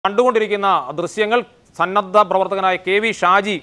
കണ്ടുകൊണ്ടിരിക്കുന്ന ദൃശ്യങ്ങൾ സന്നദ്ധ പ്രവർത്തകനായ കെ വി ഷാജി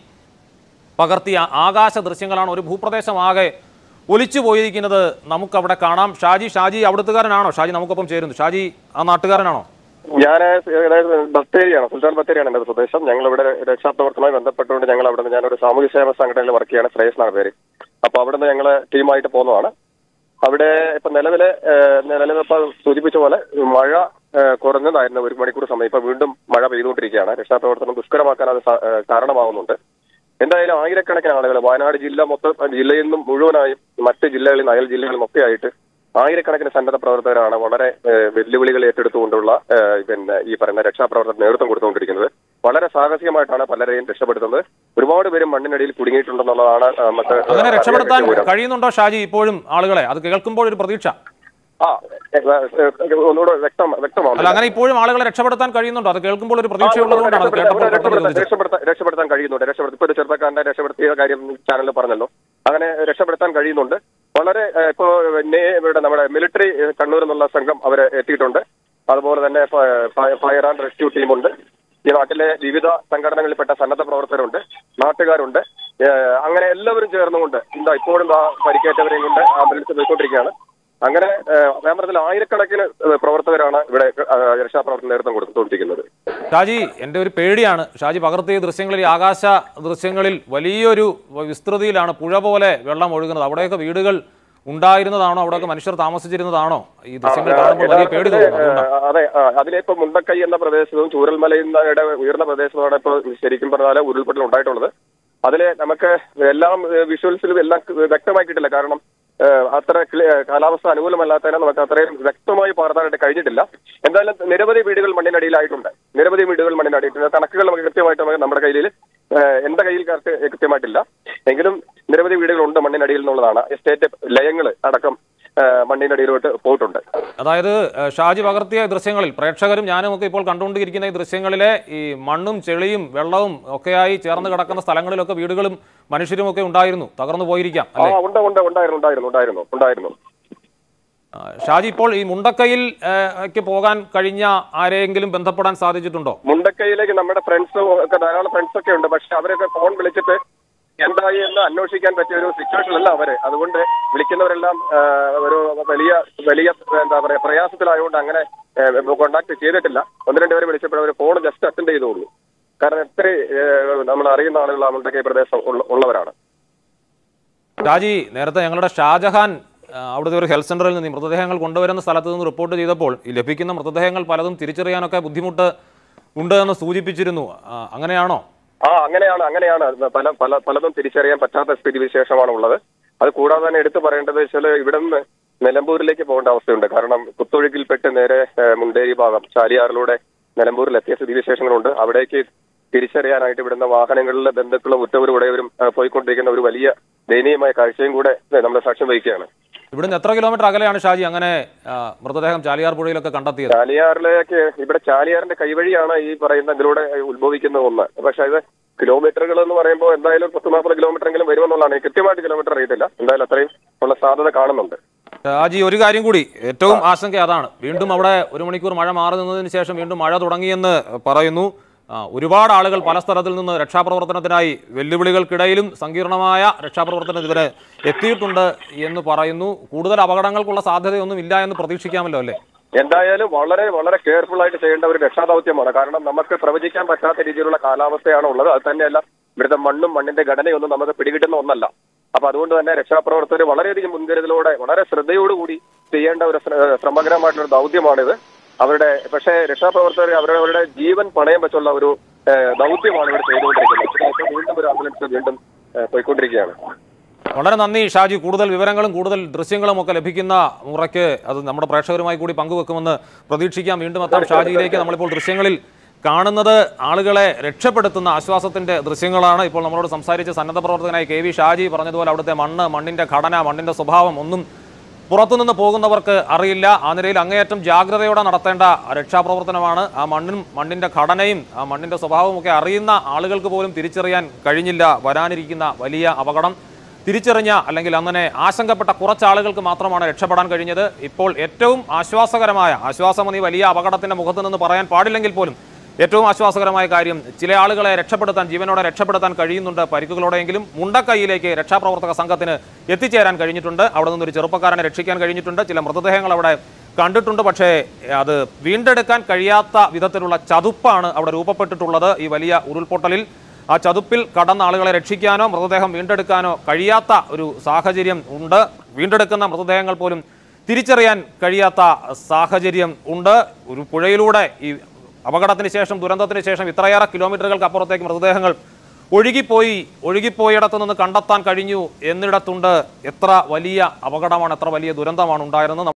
പകർത്തിയ ആകാശ ദൃശ്യങ്ങളാണ് ഒരു ഭൂപ്രദേശമാകെ ഒലിച്ചു പോയിരിക്കുന്നത് നമുക്കവിടെ കാണാം ഷാജി ഷാജി അവിടുത്തുകാരനാണോ ഷാജി നമുക്കൊപ്പം ചേരുന്നു ഷാജി ആ നാട്ടുകാരനാണോ ഞാൻ അതായത് ബത്തേരിയാണ് സുൽത്താൻ ബത്തേരിയാണ് എന്റെ സ്വദേശം ഞങ്ങൾ ഇവിടെ രക്ഷാപ്രവർത്തനവുമായി ബന്ധപ്പെട്ടുകൊണ്ട് ഞങ്ങൾ അവിടെ നിന്ന് ഞാനൊരു സാമൂഹ്യ സേവന സംഘടനയിൽ വർക്ക് ചെയ്യാണ് ശ്രേയസ് എന്നാണ് പേര് അപ്പൊ അവിടെ നിന്ന് ഞങ്ങൾ ടീമായിട്ട് പോകുന്നതാണ് അവിടെ ഇപ്പൊ നിലവിലെ ഏഹ്, നിലവിൽ ഇപ്പൊ സൂചിപ്പിച്ച പോലെ മഴ ഏഹ്, കുറഞ്ഞതായിരുന്നു ഒരു മണിക്കൂർ സമയം ഇപ്പൊ വീണ്ടും മഴ പെയ്തുകൊണ്ടിരിക്കുകയാണ് രക്ഷാപ്രവർത്തനം ദുഷ്കരമാക്കാൻ അത് സ- ഏഹ്, കാരണമാവുന്നുണ്ട് എന്തായാലും ആയിരക്കണക്കിന് ആളുകൾ വയനാട് ജില്ല മൊത്തം ജില്ലയിൽ നിന്നും മുഴുവനായും മറ്റ് ജില്ലകളിൽ നിന്ന് അയൽ ജില്ലകളിൽ നിന്നൊക്കെ ആയിട്ട് ആയിരക്കണക്കിന് സന്നദ്ധ പ്രവർത്തകരാണ് വളരെ ഏഹ്, വെല്ലുവിളികൾ ഏറ്റെടുത്തുകൊണ്ടുള്ള ഏഹ്, പിന്നെ ഈ പറയുന്ന രക്ഷാപ്രവർത്തനം നേതൃത്വം കൊടുത്തുകൊണ്ടിരിക്കുന്നത് വളരെ സാഹസികമായിട്ടാണ് പലരെയും രക്ഷപ്പെടുത്തുന്നത് ഒരുപാട് പേരും മണ്ണിനടിയിൽ കുടുങ്ങിയിട്ടുണ്ടെന്നുള്ളതാണ് ഏഹ്, നമുക്ക് അങ്ങനെ രക്ഷപ്പെടുത്താൻ അറിയാൻ പറ്റിയ വിവരം. കഴിയുന്നുണ്ടോ ഷാജി ഇപ്പോഴും ആളുകളെ അത് കേൾക്കുമ്പോൾ ഒരു പ്രതീക്ഷ ആ ഏഹ്, ഏഹ്, ഒന്നുകൂടെ വ്യക്തം അല്ല വ്യക്തമാവുന്നില്ല അങ്ങനെ ഇപ്പോഴും ആളുകളെ രക്ഷപ്പെടുത്താൻ കഴിയുന്നുണ്ടോ അത് കേൾക്കുമ്പോൾ ഒരു പ്രതീക്ഷ ഉള്ളതുകൊണ്ടാണ് അത് കേട്ടപ്പോൾ പെട്ടെന്ന് രക്ഷപ്പെടുത്താൻ ചോദിച്ചത് രക്ഷപ്പെടുത്താൻ രക്ഷപ്പെടുത്താൻ കഴിയുന്നുണ്ട് രക്ഷപ്പെടുത്തി ഇപ്പൊ ഒരു ചെറുപ്പക്കാരനെ രക്ഷപ്പെടുത്തിയ കാര്യം ചാനലിൽ പറഞ്ഞല്ലോ അങ്ങനെ രക്ഷപ്പെടുത്താൻ കഴിയുന്നുണ്ട് വളരെ ഏഹ്, ഇപ്പോ നേ ഇവിടെ നമ്മുടെ മിലിറ്ററി ഏഹ്, കണ്ണൂർ എന്നുള്ള സംഘം അവരെ എത്തിയിട്ടുണ്ട് അതുപോലെ തന്നെ ഫയർ ആൻഡ് റെസ്ക്യൂ ടീമുണ്ട് ഈ നാട്ടിലെ വിവിധ സംഘടനകളിൽപ്പെട്ട സന്നദ്ധ പ്രവർത്തകരുണ്ട് നാട്ടുകാരുണ്ട് ഏഹ്, അങ്ങനെ എല്ലാവരും ചേർന്നുകൊണ്ട് എന്താ ഇപ്പോഴും ആ പരിക്കേറ്റവരെയും കൊണ്ട് ആംബുലൻസ് പോയിക്കൊണ്ടിരിക്കുകയാണ് അങ്ങനെ ഏഹ്, ഞാൻ പറഞ്ഞതിൽ ആയിരക്കണക്കിന് ഏഹ്, പ്രവർത്തകരാണ് ഇവിടെ ഏഹ്, രക്ഷാപ്രവർത്തന നേതൃത്വം കൊടുത്തുകൊണ്ടിരിക്കുന്നത് ഷാജി എൻ്റെ ഒരു പേടിയാണ് ഷാജി പകർത്തിയ ദൃശ്യങ്ങളിൽ ഈ ആകാശ ദൃശ്യങ്ങളിൽ വലിയൊരു വിസ്തൃതിയിലാണ് പുഴ പോലെ വെള്ളം ഒഴുകുന്നത് അവിടെയൊക്കെ വീടുകൾ ഉണ്ടായിരുന്നതാണോ അവിടെയൊക്കെ മനുഷ്യർ താമസിച്ചിരുന്നതാണോ ഈ ദൃശ്യങ്ങൾ കാണുമ്പോൾ വലിയ പേടി തോന്നുന്നു അതുകൊണ്ടാണ്. ആ, അതെ ആ, അതിലിപ്പോ മുണ്ടക്കൈ എന്ന പ്രദേശവും ചൂരൽമലയുടെ ഉയർന്ന പ്രദേശമാണ് ഇപ്പോൾ ശരിക്കും പറഞ്ഞാൽ ഉരുൾപൊട്ടൽ ഉണ്ടായിട്ടുള്ളത് അതില് നമുക്ക് എല്ലാം വിഷ്വൽസിലും എല്ലാം വ്യക്തമായി കിട്ടില്ല കാരണം ഏഹ്, അത്ര ക്ലി- കാലാവസ്ഥ അനുകൂലമല്ലാത്തതിനെ നമുക്ക് അത്രയും വ്യക്തമായി പകർത്താനായിട്ട് കഴിഞ്ഞിട്ടില്ല എന്തായാലും നിരവധി വീടുകൾ മണ്ണിനടിയിലായിട്ടുണ്ട് നിരവധി വീടുകൾ മണ്ണിനടിയിട്ടുണ്ട് കണക്കുകൾ നമുക്ക് കൃത്യമായിട്ട് നമുക്ക് നമ്മുടെ കയ്യിൽ ഏഹ്, എന്റെ കയ്യിൽ കറക്റ്റ് കൃത്യമായിട്ടില്ല എങ്കിലും നിരവധി വീടുകളുണ്ട് മണ്ണിനടിയിൽ എന്നുള്ളതാണ് എസ്റ്റേറ്റ് ലയങ്ങൾ അടക്കം ഏഹ്, മണ്ണിനടിയിലോട്ട് പോയിട്ടുണ്ട് അതായത് ഏഹ്, ഷാജി പകർത്തിയ ദൃശ്യങ്ങളിൽ പ്രേക്ഷകരും ഞാനും ഒക്കെ ഇപ്പോൾ കണ്ടുകൊണ്ടിരിക്കുന്ന ഈ ദൃശ്യങ്ങളിലെ ഈ മണ്ണും ചെളിയും വെള്ളവും ഒക്കെയായി ചേർന്ന് കിടക്കുന്ന സ്ഥലങ്ങളിലൊക്കെ വീടുകളും മനുഷ്യരും ഒക്കെ ഉണ്ടായിരുന്നു തകർന്നു പോയിരിക്കാം ആ അല്ലെ ഉണ്ട് ഉണ്ട് ഉണ്ടായിരുന്നു ഉണ്ടായിരുന്നു ഉണ്ടായിരുന്നു ഉണ്ടായിരുന്നു ആ, ഷാജി ഇപ്പോൾ ഈ മുണ്ടക്കയിൽ ഏഹ്, ക്ക് പോകാൻ കഴിഞ്ഞ ആരെയെങ്കിലും ബന്ധപ്പെടാൻ സാധിച്ചിട്ടുണ്ടോ മുണ്ടക്കൈയിലേക്ക് നമ്മുടെ ഫ്രണ്ട്സ് ഒക്കെ ധാരാളം ഫ്രണ്ട്സ് ഒക്കെ ഉണ്ട് പക്ഷെ അവരൊക്കെ ഫോൺ വിളിച്ചിട്ട് എന്തായി എന്ന് അന്വേഷിക്കാൻ പറ്റിയ ഒരു സിറ്റുവേഷൻ അല്ല അവര് അതുകൊണ്ട് വിളിക്കുന്നവരെല്ലാം ആ, ഒരു വലിയ വലിയ എന്താ പറയാ പ്രയാസത്തിലായതുകൊണ്ട് അങ്ങനെ കോണ്ടാക്ട് ചെയ്തിട്ടില്ല ഒന്ന് രണ്ട് പേര് വിളിച്ചപ്പോൾ അവർ ഫോൺ ജസ്റ്റ് അറ്റൻഡ് ചെയ്തോളൂ കാരണം എത്ര നമ്മൾ അറിയുന്ന ആളുകൾ ആ മുണ്ടക്കൈ പ്രദേശം ഉള്ള- ഉള്ളവരാണ് ഷാജി നേരത്തെ ഞങ്ങളുടെ ഷാജഹാൻ ആ, അവിടുത്തെ ഒരു ഹെൽത്ത് സെന്ററിൽ നിന്ന് ഈ മൃതദേഹങ്ങൾ കൊണ്ടുവരുന്ന സ്ഥലത്ത് നിന്ന് റിപ്പോർട്ട് ചെയ്തപ്പോൾ ഈ ലഭിക്കുന്ന മൃതദേഹങ്ങൾ പലതും തിരിച്ചറിയാനൊക്കെ ബുദ്ധിമുട്ട് ഉണ്ട് എന്ന് സൂചിപ്പിച്ചിരുന്നു ആ, അങ്ങനെയാണോ ആ അങ്ങനെയാണ് അങ്ങനെയാണ് അത് പല പല പലതും തിരിച്ചറിയാൻ പറ്റാത്ത സ്ഥിതിവിശേഷമാണ് ഉള്ളത് അത് കൂടാതെ തന്നെ എടുത്തു പറയേണ്ടത് വെച്ചാൽ ഇവിടെ നിന്ന് നിലമ്പൂരിലേക്ക് പോകേണ്ട അവസ്ഥയുണ്ട് കാരണം കുത്തൊഴുക്കിൽപ്പെട്ട് നേരെ ഏഹ്, മുണ്ടേരി ഭാഗം ചാലിയാറിലൂടെ നിലമ്പൂരിൽ എത്തിയ സ്ഥിതിവിശേഷങ്ങളുണ്ട് അവിടേക്ക് തിരിച്ചറിയാനായിട്ട് ഇവിടുന്ന് വാഹനങ്ങളിലെ ബന്ധുക്കളും ഉറ്റവരും ഉടയവരും ഏഹ്, പോയിക്കൊണ്ടിരിക്കുന്ന ഒരു വലിയ ദയനീയമായ കാഴ്ചയും കൂടെ ഏഹ്, നമ്മൾ സാക്ഷ്യം വഹിക്കുകയാണ് ഇവിടുന്ന് എത്ര കിലോമീറ്റർ അകലെയാണ് ഷാജി അങ്ങനെ ആ, മൃതദേഹം ചാലിയാർ പുഴയിലൊക്കെ കണ്ടെത്തിയത് ചാലിയാറിലേക്ക് ഇവിടെ ചാലിയാറിന്റെ കൈവഴിയാണ് ഈ പറയുന്ന ഇതിലൂടെ ഉത്ഭവിക്കുന്ന ഒന്ന് പക്ഷെ ഇത് കിലോമീറ്ററുകൾ എന്ന് പറയുമ്പോൾ എന്തായാലും പത്ത് നാൽപ്പത് കിലോമീറ്റർ എങ്കിലും വരുമെന്നുള്ളതാണ് എനിക്ക് കൃത്യമായിട്ട് കിലോമീറ്റർ അറിയത്തില്ല എന്തായാലും അത്രയും ഉള്ള സാധ്യത കാണുന്നുണ്ട് ഷാജി ഒരു കാര്യം കൂടി ഏറ്റവും ആശങ്ക അതാണ് വീണ്ടും അവിടെ ഒരു മണിക്കൂർ മഴ മാറി നിന്നതിന് ശേഷം വീണ്ടും മഴ തുടങ്ങിയെന്ന് പറയുന്നു ആ, ഒരുപാട് ആളുകൾ പല സ്ഥലത്തിൽ നിന്ന് രക്ഷാപ്രവർത്തനത്തിനായി വെല്ലുവിളികൾക്കിടയിലും സങ്കീർണമായ രക്ഷാപ്രവർത്തനത്തിന് ഇവരെ എത്തിയിട്ടുണ്ട് എന്ന് പറയുന്നു കൂടുതൽ അപകടങ്ങൾക്കുള്ള സാധ്യതയൊന്നും ഇല്ല എന്ന് പ്രതീക്ഷിക്കാമല്ലോ അല്ലേ എന്തായാലും വളരെ വളരെ കെയർഫുൾ ആയിട്ട് ചെയ്യേണ്ട ഒരു രക്ഷാദൗത്യമാണ് കാരണം നമുക്ക് പ്രവചിക്കാൻ പറ്റാത്ത രീതിയിലുള്ള കാലാവസ്ഥയാണ് ഉള്ളത് അത് തന്നെയല്ല ഇവിടുത്തെ മണ്ണും മണ്ണിന്റെ ഘടനയൊന്നും നമുക്ക് പിടികിട്ടുന്ന ഒന്നല്ല അപ്പൊ അതുകൊണ്ട് തന്നെ രക്ഷാപ്രവർത്തകർ വളരെയധികം മുൻകരുതലോടെ വളരെ ശ്രദ്ധയോടുകൂടി ചെയ്യേണ്ട ഒരു ശ്ര- ശ്രമകരമായിട്ടുള്ള ഒരു ദൗത്യമാണിത് അവരുടെ പക്ഷേ രക്ഷാപ്രവർത്തകർ അവരവരുടെ ജീവൻ പണയം വെച്ചുള്ള ഒരു ഏഹ്, ദൗത്യമാണ് ഇവർ ചെയ്തുകൊണ്ടിരിക്കുന്നത് ഇതിനകത്ത് വീണ്ടും ഒരു ആംബുലൻസ് വീണ്ടും ഏഹ്, പോയിക്കൊണ്ടിരിക്കുകയാണ് വളരെ നന്ദി ഷാജി കൂടുതൽ വിവരങ്ങളും കൂടുതൽ ദൃശ്യങ്ങളും ഒക്കെ ലഭിക്കുന്ന മുറയ്ക്ക് അത് നമ്മുടെ പ്രേക്ഷകരുമായി കൂടി പങ്കുവെക്കുമെന്ന് പ്രതീക്ഷിക്കാം വീണ്ടും എത്താം ഷാജിയിലേക്ക് നമ്മളിപ്പോൾ ദൃശ്യങ്ങളിൽ കാണുന്നത് ആളുകളെ രക്ഷപ്പെടുത്തുന്ന ആശ്വാസത്തിന്റെ ദൃശ്യങ്ങളാണ് ഇപ്പോൾ നമ്മളോട് സംസാരിച്ച സന്നദ്ധ പ്രവർത്തകനായി കെ വി ഷാജി പറഞ്ഞതുപോലെ അവിടുത്തെ മണ്ണ് മണ്ണിന്റെ ഘടന മണ്ണിന്റെ സ്വഭാവം ഒന്നും പുറത്തുനിന്ന് പോകുന്നവർക്ക് അറിയില്ല ആ നിലയിൽ അങ്ങേയറ്റം ജാഗ്രതയോടെ നടത്തേണ്ട രക്ഷാപ്രവർത്തനമാണ് ആ മണ്ണും മണ്ണിന്റെ ഘടനയും ആ മണ്ണിന്റെ സ്വഭാവവും ഒക്കെ അറിയുന്ന ആളുകൾക്ക് പോലും തിരിച്ചറിയാൻ കഴിഞ്ഞില്ല വരാനിരിക്കുന്ന വലിയ അപകടം തിരിച്ചറിഞ്ഞ അല്ലെങ്കിൽ അങ്ങനെ ആശങ്കപ്പെട്ട കുറച്ച് ആളുകൾക്ക് മാത്രമാണ് രക്ഷപ്പെടാൻ കഴിഞ്ഞത് ഇപ്പോൾ ഏറ്റവും ആശ്വാസകരമായ ആശ്വാസം ഈ വലിയ അപകടത്തിന്റെ മുഖത്ത് നിന്ന് പറയാൻ പാടില്ലെങ്കിൽ പോലും ഏറ്റവും ആശ്വാസകരമായ കാര്യം ചില ആളുകളെ രക്ഷപ്പെടുത്താൻ ജീവനോടെ രക്ഷപ്പെടുത്താൻ കഴിയുന്നുണ്ട് പരിക്കുകളോടെയെങ്കിലും മുണ്ടക്കൈയിലേക്ക് രക്ഷാപ്രവർത്തക സംഘത്തിന് എത്തിച്ചേരാൻ കഴിഞ്ഞിട്ടുണ്ട് അവിടെ നിന്നൊരു ചെറുപ്പക്കാരനെ രക്ഷിക്കാൻ കഴിഞ്ഞിട്ടുണ്ട് ചില മൃതദേഹങ്ങൾ അവിടെ കണ്ടിട്ടുണ്ട് പക്ഷേ അത് വീണ്ടെടുക്കാൻ കഴിയാത്ത വിധത്തിലുള്ള ചതുപ്പാണ് അവിടെ രൂപപ്പെട്ടിട്ടുള്ളത് ഈ വലിയ ഉരുൾപൊട്ടലിൽ ആ ചതുപ്പിൽ കടന്ന ആളുകളെ രക്ഷിക്കാനോ മൃതദേഹം വീണ്ടെടുക്കാനോ കഴിയാത്ത ഒരു സാഹചര്യം ഉണ്ട് വീണ്ടെടുക്കുന്ന മൃതദേഹങ്ങൾ പോലും തിരിച്ചറിയാൻ കഴിയാത്ത സാഹചര്യം ഉണ്ട് ഒരു പുഴയിലൂടെ ഈ അപകടത്തിന് ശേഷം ദുരന്തത്തിന് ശേഷം ഇത്രയേറെ കിലോമീറ്ററുകൾക്ക് അപ്പുറത്തേക്ക് മൃതദേഹങ്ങൾ ഒഴുകിപ്പോയി ഒഴുകിപ്പോയിടത്ത് നിന്ന് കണ്ടെത്താൻ കഴിഞ്ഞു എന്നിടത്തുണ്ട് എത്ര വലിയ അപകടമാണ് എത്ര വലിയ ദുരന്തമാണ് ഉണ്ടായിരുന്നത്